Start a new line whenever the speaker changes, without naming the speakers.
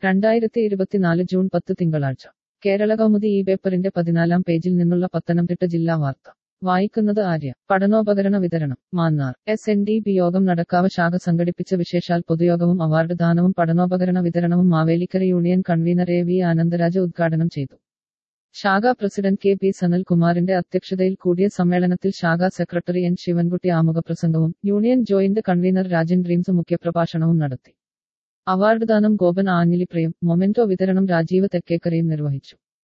രണ്ടായിരത്തി ഇരുപത്തിനാല് ജൂൺ പത്ത് തിങ്കളാഴ്ച കേരള കൗമുദി ഈ പേപ്പറിന്റെ പതിനാലാം പേജിൽ നിന്നുള്ള പത്തനംതിട്ട ജില്ലാ വാർത്ത വായിക്കുന്നത് ആര്യ പഠനോപകരണ വിതരണം Mannar S N D P Yogam Nadakkavu ശാഖ സംഘടിപ്പിച്ച വിശേഷാൽ പൊതുയോഗവും അവാർഡ് ദാനവും പഠനോപകരണ വിതരണവും Mavelikkara union convener A V Anandaraja ഉദ്ഘാടനം ചെയ്തു ശാഖാ പ്രസിഡന്റ് കെ പി സനൽകുമാറിന്റെ അധ്യക്ഷതയിൽ കൂടിയ സമ്മേളനത്തിൽ ശാഖാ സെക്രട്ടറി എൻ ശിവൻകുട്ടി ആമുഖപ്രസംഗവും union joint convener Rajan Dreams മുഖ്യപ്രഭാഷണവും നടത്തി അവാർഡ് ദാനം ഗോപൻ ആഞ്ഞിലിപ്രയും മൊമെന്റോ വിതരണം രാജീവ് തെക്കേക്കരയും നിർവഹിച്ചു